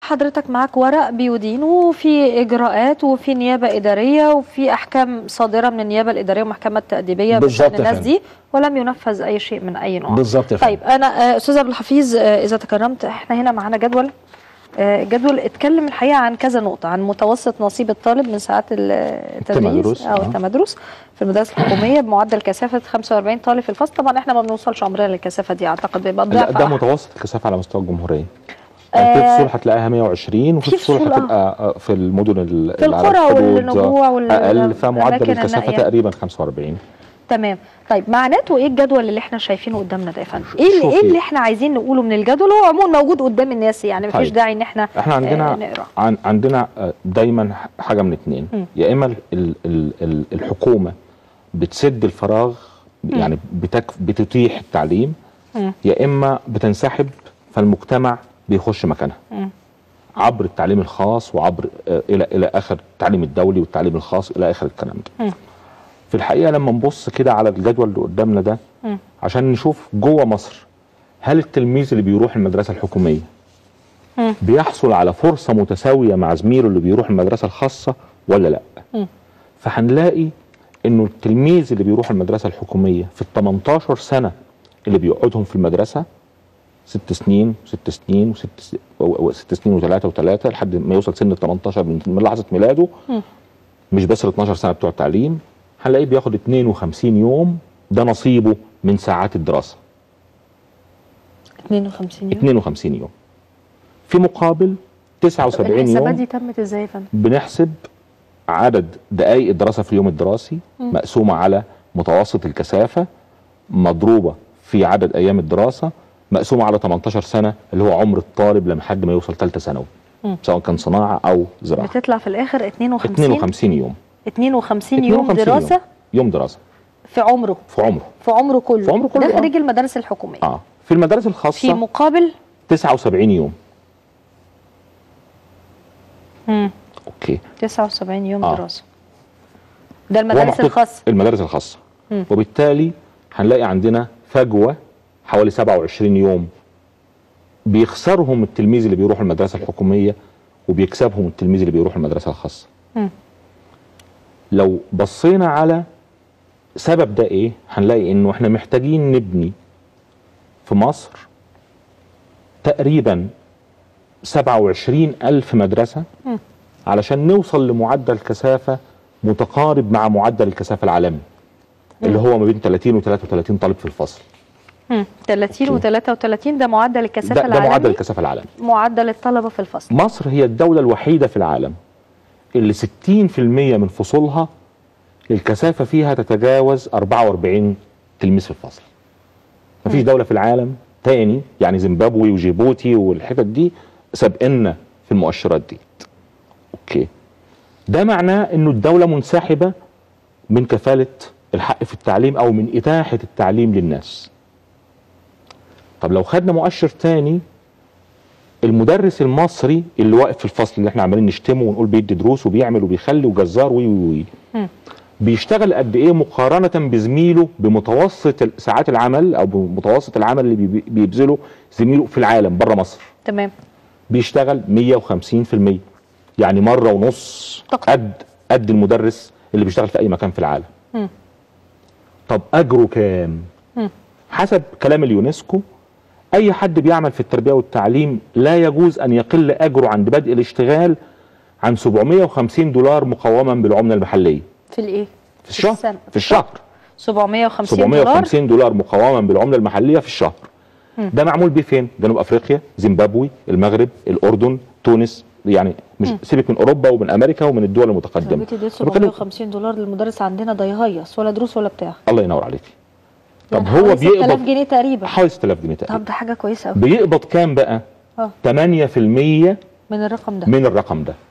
حضرتك معاك ورق بيدين وفي اجراءات وفي نيابه اداريه وفي احكام صادره من النيابه الاداريه ومحكمه تأديبيه بالظبط بشأن يا الناس فندم. دي ولم ينفذ اي شيء من اي نوع بالظبط يا فندم. طيب انا آه، استاذ عبد الحفيظ آه، اذا تكرمت احنا هنا معانا جدول آه، الجدول اتكلم الحقيقه عن كذا نقطه عن متوسط نصيب الطالب من ساعات ال- التدريس التمدرس، او آه. التمدرس في المدارس الحكوميه بمعدل كثافه 45 طالب في الفصل طبعا احنا ما بنوصلش عمرنا للكثافه دي اعتقد بيبقى لا ضعف ده أحد. متوسط الكثافه على مستوى الجمهوريه يعني في آه، فصول هتلاقيها 120 وفي في فصول فصول، آه. هتبقى آه، في المدن ال- في اللي على القرى الحدود والنجوع وال- اقل فمعدل الأماكن الكثافه النائية. تقريبا 45 تمام طيب معناته ايه الجدول اللي احنا شايفينه قدامنا ده يا فندم ايه اللي, شوفي. ايه اللي احنا عايزين نقوله من الجدول هو عموما موجود قدام الناس يعني مفيش طيب. داعي ان احنا احنا عندنا آه نقرا عن عندنا آه، دايما حاجه من اتنين مم. يا اما ال- ال- ال- ال- الحكومه بتسد الفراغ يعني بتك بتتيح التعليم مم. يا اما بتنسحب فالمجتمع بيخش مكانها مم. عبر التعليم الخاص وعبر آه، الى الى اخر التعليم الدولي والتعليم الخاص الى اخر الكلام ده مم. في الحقيقه لما نبص كده على الجدول اللي قدامنا ده مم. عشان نشوف جوه مصر هل التلميذ اللي بيروح المدرسه الحكوميه مم. بيحصل على فرصه متساويه مع زميله اللي بيروح المدرسه الخاصه ولا لا مم. فهنلاقي انه التلميذ اللي بيروح المدرسه الحكوميه في ال 18 سنه اللي بيقعدهم في المدرسه ست سنين وست سنين وست س- و- و- ست سنين وثلاثه وثلاثه لحد ما يوصل سن ال 18 من من لحظه ميلاده مم. مش بس ال 12 سنه بتوع التعليم هنلاقيه بياخد 52 يوم ده نصيبه من ساعات الدراسه 52 يوم 52 يوم في مقابل 79 الحسابات يوم دي تمت ازاي يا فندم بنحسب عدد دقائق الدراسه في اليوم الدراسي مقسومه على متوسط الكثافه مضروبه في عدد ايام الدراسه مقسومه على 18 سنه اللي هو عمر الطالب لحد ما يوصل ثالثه ثانوي مم. سواء كان صناعه او زراعه بتطلع في الاخر 52 52 يوم 52 يوم 52 دراسه يوم, يوم دراسه في عمره في عمره في عمره كله في عمره كله، ده آه. خريج المدارس الحكوميه اه في المدارس في الخاصه مقابل 79 يوم مم. اوكي 79 يوم آه. دراسه ده هو المدارس محطوط الخاصه المدارس الخاصه مم. وبالتالي هنلاقي عندنا فجوه حوالي 27 يوم بيخسرهم التلميذ اللي بيروح المدرسه الحكوميه وبيكسبهم التلميذ اللي بيروح المدرسه الخاصه مم. لو بصينا على سبب ده ايه هنلاقي انه احنا محتاجين نبني في مصر تقريبا 27 ألف مدرسة مم. علشان نوصل لمعدل كثافة متقارب مع معدل الكثافة العالمي اللي هو ما بين 30 و 33 طالب في الفصل مم. 30 و 33 ده معدل ده, الكثافه ده العالمي معدل الكثافة العالمي معدل الطلبه في الفصل مصر هي الدولة الوحيدة في العالم اللي 60% من فصولها الكثافة فيها تتجاوز 44 تلميذ في الفصل مفيش دولة في العالم تاني يعني زيمبابوي وجيبوتي والحتت دي سابقنا في المؤشرات دي اوكي ده معناه انه الدولة منسحبة من كفالة الحق في التعليم او من اتاحة التعليم للناس طب لو خدنا مؤشر تاني المدرس المصري اللي واقف في الفصل اللي احنا عمالين نشتمه ونقول بيدي دروس وبيعمل وبيخلي وجزار وي وي وي مم. بيشتغل قد ايه مقارنه بزميله بمتوسط ال- ساعات العمل او بمتوسط العمل اللي بي- بيبذله زميله في العالم بره مصر تمام بيشتغل 150% يعني مره ونص تقريبا. قد قد المدرس اللي بيشتغل في اي مكان في العالم مم. طب اجره كام مم. حسب كلام اليونسكو اي حد بيعمل في التربيه والتعليم لا يجوز ان يقل اجره عند بدء الاشتغال عن 750 دولار مقوما بالعمله المحليه في الايه في الشهر السنة. في الشهر 750 دولار 750 دولار مقوما بالعمله المحليه في الشهر ده معمول بيه فين جنوب افريقيا زيمبابوي المغرب الاردن تونس يعني مش سيبك من اوروبا ومن امريكا ومن الدول المتقدمه بيتي دي أنا بتكلم- 750 دولار للمدرس عندنا ده يهيص ولا دروس ولا بتاع الله ينور عليك طب يعني هو حوالي 6000 بيقبض جنيه تقريبا حوالي 6000 جنيه تقريبا طب ده حاجه كويسه قوي بيقبض كام بقى اه 8% من الرقم ده من الرقم ده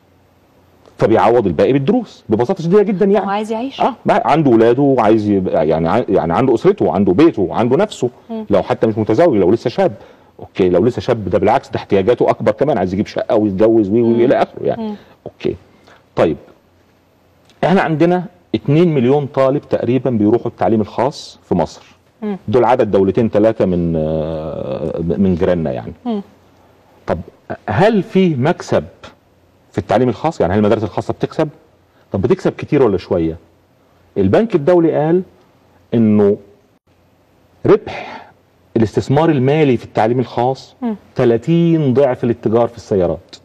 فبيعوض الباقي بالدروس ببساطه شديده جدا هو يعني عايز يعيش اه بقى عنده ولاده وعايز يبقى يعني ع- يعني عنده اسرته وعنده بيته وعنده نفسه لو حتى مش متزوج لو لسه شاب اوكي لو لسه شاب ده بالعكس ده احتياجاته اكبر كمان عايز يجيب شقه ويتجوز وي وي الى اخره يعني اوكي طيب احنا عندنا 2 مليون طالب تقريبا بيروحوا التعليم الخاص في مصر مم. دول عدد دولتين ثلاثه من آه، من جيراننا يعني مم. طب هل في مكسب في التعليم الخاص يعني هل المدارس الخاصه بتكسب طب بتكسب كتير ولا شويه البنك الدولي قال انه ربح الاستثمار المالي في التعليم الخاص مم. 30 ضعف الاتجار في السيارات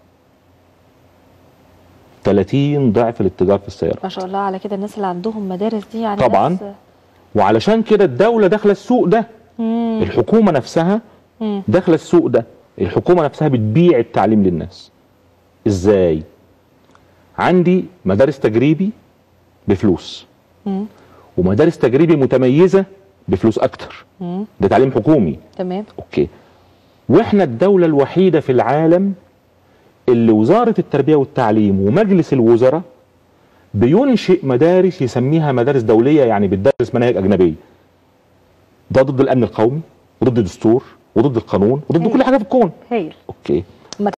30 ضعف الاتجار في السيارات ما شاء الله على كده الناس اللي عندهم مدارس دي يعني طبعاً. ناس وعلشان كده الدولة داخلة السوق ده مم. الحكومة نفسها مم. داخلة السوق ده الحكومة نفسها بتبيع التعليم للناس ازاي عندي مدارس تجريبي بفلوس مم. ومدارس تجريبي متميزة بفلوس اكتر مم. ده تعليم حكومي تمام اوكي واحنا الدولة الوحيدة في العالم اللي وزارة التربية والتعليم ومجلس الوزراء بينشئ مدارس يسميها مدارس دولية يعني بتدرس مناهج أجنبية ده ضد الأمن القومي وضد الدستور وضد القانون وضد أيوة. كل حاجة في الكون هايل اوكي